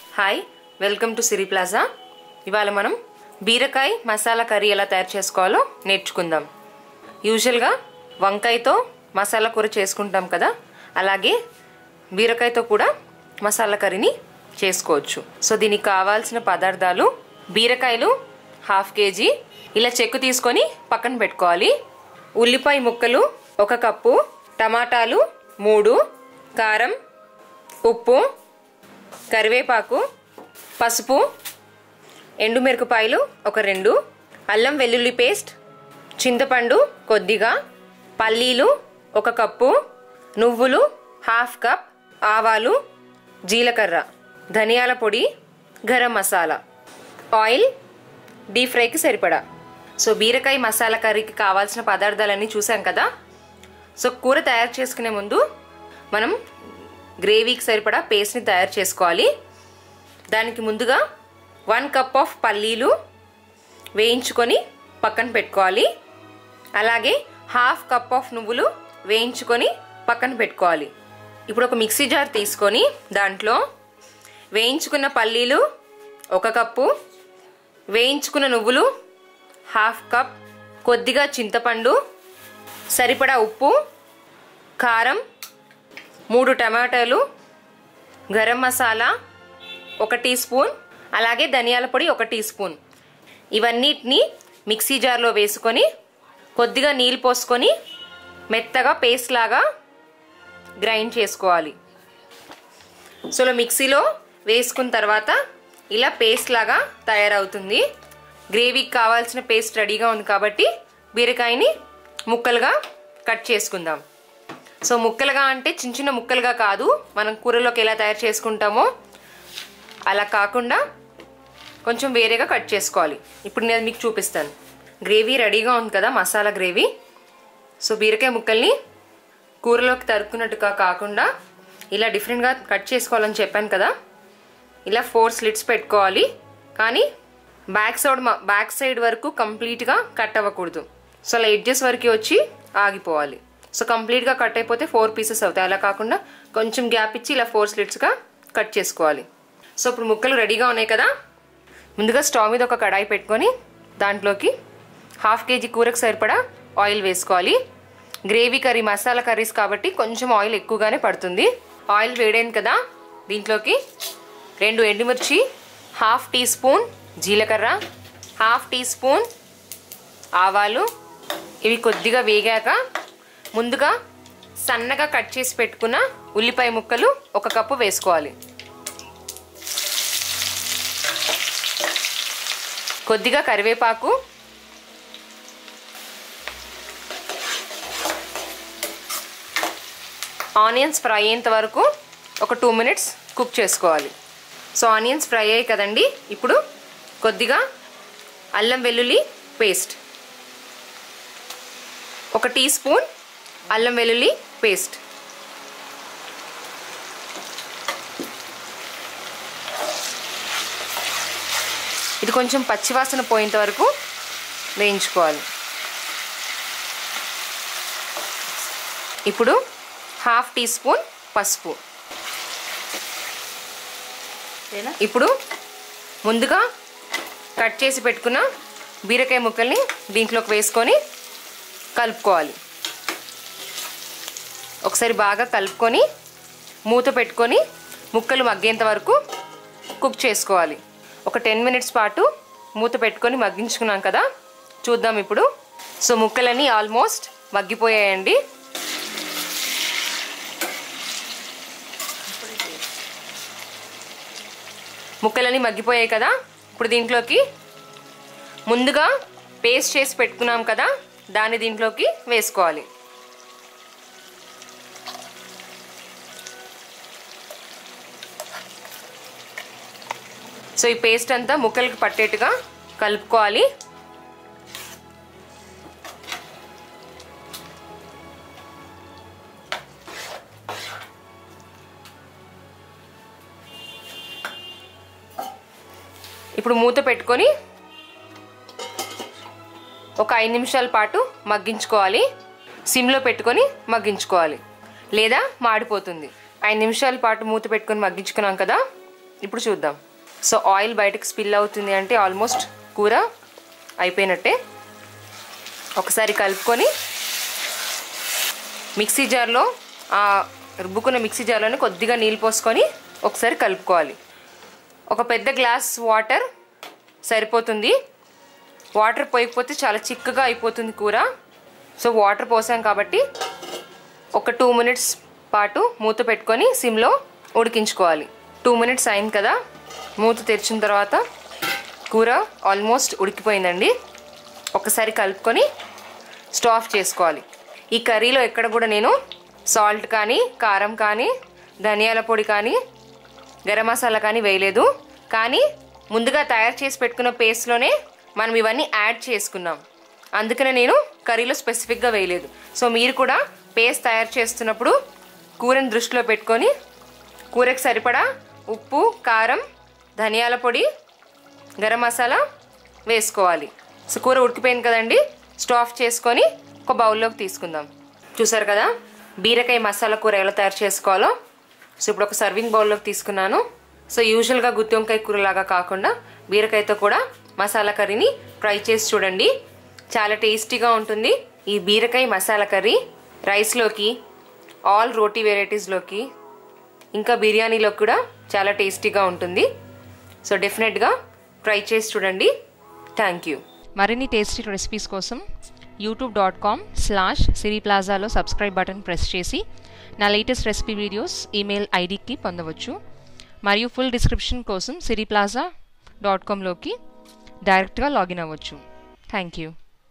hi welcome to Siri plaza ఇవాళ మనం బీరకాయ మసాలా కర్రీ ఎలా తయారు చేసుకోవాలో నేర్చుకుందాం యూజువల్గా వంకాయతో మసాలా కూర చేసుకుంటాం కదా అలాగే బీరకాయతో కూడా మసాలా కర్రీని చేసుకోవచ్చు సో దీనికి కావాల్సిన పదార్థాలు బీరకాయలు హాఫ్ కేజీ ఇలా చెక్కు తీసుకొని పక్కన పెట్టుకోవాలి ఉల్లిపాయ ముక్కలు ఒక కప్పు టమాటాలు మూడు కారం ఉప్పు కరివేపాకు పసుపు ఎండుమిరపకాయలు ఒక రెండు అల్లం వెల్లుల్లి పేస్ట్ చింతపండు కొద్దిగా పల్లీలు ఒక కప్పు నువ్వులు హాఫ్ కప్ ఆవాలు జీలకర్ర ధనియాల పొడి గరం మసాలా ఆయిల్ డీప్ ఫ్రైకి సరిపడా సో బీరకాయ మసాలా కర్రీకి కావాల్సిన పదార్థాలన్నీ చూసాం కదా సో కూర తయారు చేసుకునే ముందు మనం గ్రేవీకి సరిపడా పేస్ట్ని తయారు చేసుకోవాలి దానికి ముందుగా వన్ కప్ ఆఫ్ పల్లీలు వేయించుకొని పక్కన పెట్టుకోవాలి అలాగే హాఫ్ కప్ ఆఫ్ నువ్వులు వేయించుకొని పక్కన పెట్టుకోవాలి ఇప్పుడు ఒక మిక్సీ జార్ తీసుకొని దాంట్లో వేయించుకున్న పల్లీలు ఒక కప్పు వేయించుకున్న నువ్వులు హాఫ్ కప్ కొద్దిగా చింతపండు సరిపడా ఉప్పు కారం మూడు టమాటాలు గరం మసాలా ఒక టీ స్పూన్ అలాగే ధనియాల పొడి ఒక టీ స్పూన్ ఇవన్నిటిని మిక్సీ జార్లో వేసుకొని కొద్దిగా నీళ్ళు పోసుకొని మెత్తగా పేస్ట్ లాగా గ్రైండ్ చేసుకోవాలి సో ఇలా మిక్సీలో వేసుకున్న తర్వాత ఇలా పేస్ట్ లాగా తయారవుతుంది గ్రేవీకి కావాల్సిన పేస్ట్ రెడీగా ఉంది కాబట్టి బీరకాయని ముక్కలుగా కట్ చేసుకుందాం సో ముక్కలుగా అంటే చిన్న చిన్న ముక్కలుగా కాదు మనం కూరలోకి ఎలా తయారు చేసుకుంటామో అలా కాకుండా కొంచెం వేరేగా కట్ చేసుకోవాలి ఇప్పుడు నేను మీకు చూపిస్తాను గ్రేవీ రెడీగా ఉంది కదా మసాలా గ్రేవీ సో బీరకాయ ముక్కల్ని కూరలోకి తరుక్కున్నట్టుగా కాకుండా ఇలా డిఫరెంట్గా కట్ చేసుకోవాలని చెప్పాను కదా ఇలా ఫోర్ స్లిట్స్ పెట్టుకోవాలి కానీ బ్యాక్ సైడ్ బ్యాక్ సైడ్ వరకు కంప్లీట్గా కట్ అవ్వకూడదు సో అలా ఎడ్జెస్ వరకు వచ్చి ఆగిపోవాలి సో కంప్లీట్గా కట్ అయిపోతే ఫోర్ పీసెస్ అవుతాయి అలా కాకుండా కొంచెం గ్యాప్ ఇచ్చి ఇలా ఫోర్ స్లిట్స్గా కట్ చేసుకోవాలి సో ఇప్పుడు ముక్కలు రెడీగా ఉన్నాయి కదా ముందుగా స్టవ్ మీద ఒక కడాయి పెట్టుకొని దాంట్లోకి హాఫ్ కేజీ కూరకు సరిపడా ఆయిల్ వేసుకోవాలి గ్రేవీ కర్రీ మసాలా కర్రీస్ కాబట్టి కొంచెం ఆయిల్ ఎక్కువగానే పడుతుంది ఆయిల్ వేడైంది కదా దీంట్లోకి రెండు ఎండుమిర్చి హాఫ్ టీ స్పూన్ జీలకర్ర హాఫ్ టీ స్పూన్ ఆవాలు ఇవి కొద్దిగా వేగాక ముందుగా సన్నగా కట్ చేసి పెట్టుకున్న ఉల్లిపాయ ముక్కలు ఒక కప్పు వేసుకోవాలి కొద్దిగా కరివేపాకు ఆనియన్స్ ఫ్రై అయ్యేంత వరకు ఒక టూ మినిట్స్ కుక్ చేసుకోవాలి సో ఆనియన్స్ ఫ్రై అయ్యాయి కదండి ఇప్పుడు కొద్దిగా అల్లం వెల్లుల్లి పేస్ట్ ఒక టీ స్పూన్ అల్లం వెల్లుల్లి పేస్ట్ ఇది కొంచెం పచ్చివాసన పోయేంత వరకు వేయించుకోవాలి ఇప్పుడు హాఫ్ టీ స్పూన్ పసుపు ఇప్పుడు ముందుగా కట్ చేసి పెట్టుకున్న బీరకాయ ముక్కల్ని దీంట్లోకి వేసుకొని కలుపుకోవాలి ఒకసారి బాగా కలుపుకొని మూత పెట్టుకొని ముక్కలు మగ్గేంత వరకు కుక్ చేసుకోవాలి ఒక టెన్ మినిట్స్ పాటు మూత పెట్టుకొని మగ్గించుకున్నాం కదా చూద్దాం ఇప్పుడు సో ముక్కలన్నీ ఆల్మోస్ట్ మగ్గిపోయాయండి ముక్కలన్నీ మగ్గిపోయాయి కదా ఇప్పుడు దీంట్లోకి ముందుగా పేస్ట్ చేసి పెట్టుకున్నాం కదా దాన్ని దీంట్లోకి వేసుకోవాలి సో ఈ పేస్ట్ అంతా ముక్కలకి పట్టేట్టుగా కలుపుకోవాలి ఇప్పుడు మూత పెట్టుకొని ఒక ఐదు నిమిషాల పాటు మగ్గించుకోవాలి సిమ్లో పెట్టుకొని మగ్గించుకోవాలి లేదా మాడిపోతుంది ఐదు నిమిషాల పాటు మూత పెట్టుకొని మగ్గించుకున్నాం కదా ఇప్పుడు చూద్దాం సో ఆయిల్ బయటకు స్పిల్ అవుతుంది అంటే ఆల్మోస్ట్ కూర అయిపోయినట్టే ఒకసారి కలుపుకొని మిక్సీ జార్లో ఆ రుబ్బుకున్న మిక్సీ జార్లోనే కొద్దిగా నీళ్ళు పోసుకొని ఒకసారి కలుపుకోవాలి ఒక పెద్ద గ్లాస్ వాటర్ సరిపోతుంది వాటర్ పోయకపోతే చాలా చిక్కగా అయిపోతుంది కూర సో వాటర్ పోసాం కాబట్టి ఒక టూ మినిట్స్ పాటు మూత పెట్టుకొని సిమ్లో ఉడికించుకోవాలి టూ మినిట్స్ అయింది కదా మూత తెరిచిన తర్వాత కూర ఆల్మోస్ట్ ఉడికిపోయిందండి ఒకసారి కలుపుకొని స్టవ్ ఆఫ్ చేసుకోవాలి ఈ కర్రీలో ఎక్కడ కూడా నేను సాల్ట్ కానీ కారం కానీ ధనియాల పొడి కానీ గరం మసాలా కానీ వేయలేదు కానీ ముందుగా తయారు చేసి పెట్టుకున్న పేస్ట్లోనే మనం ఇవన్నీ యాడ్ చేసుకున్నాం అందుకనే నేను కర్రీలో స్పెసిఫిక్గా వేయలేదు సో మీరు కూడా పేస్ట్ తయారు చేస్తున్నప్పుడు కూరని దృష్టిలో పెట్టుకొని కూరకు సరిపడా ఉప్పు కారం ధనియాల పొడి గరం మసాలా వేసుకోవాలి సో కూర ఉడికిపోయింది కదండి స్టవ్ ఆఫ్ చేసుకొని ఒక బౌల్లోకి తీసుకుందాం చూసారు కదా బీరకాయ మసాలా కూర ఎలా తయారు చేసుకోవాలో సో ఇప్పుడు ఒక సర్వింగ్ బౌల్లోకి తీసుకున్నాను సో యూజువల్గా గుత్తి వంకాయ కూరలాగా కాకుండా బీరకాయతో కూడా మసాలా కర్రీని ట్రై చేసి చూడండి చాలా టేస్టీగా ఉంటుంది ఈ బీరకాయ మసాలా కర్రీ రైస్లోకి ఆల్ రోటీ వెరైటీస్లోకి ఇంకా బిర్యానీలో కూడా చాలా టేస్టీగా ఉంటుంది సో డెఫినెట్గా ట్రై చేసి చూడండి థ్యాంక్ యూ మరిన్ని టేస్టీ రెసిపీస్ కోసం YouTube dot com slash Siri ప్లాజాలో సబ్స్క్రైబ్ బటన్ ప్రెస్ చేసి నా లేటెస్ట్ రెసిపీ వీడియోస్ ఈమెయిల్ ఐడికి పొందవచ్చు మరియు ఫుల్ డిస్క్రిప్షన్ కోసం సిరి ప్లాజా డాట్ కామ్లోకి డైరెక్ట్గా లాగిన్ అవ్వచ్చు థ్యాంక్ యూ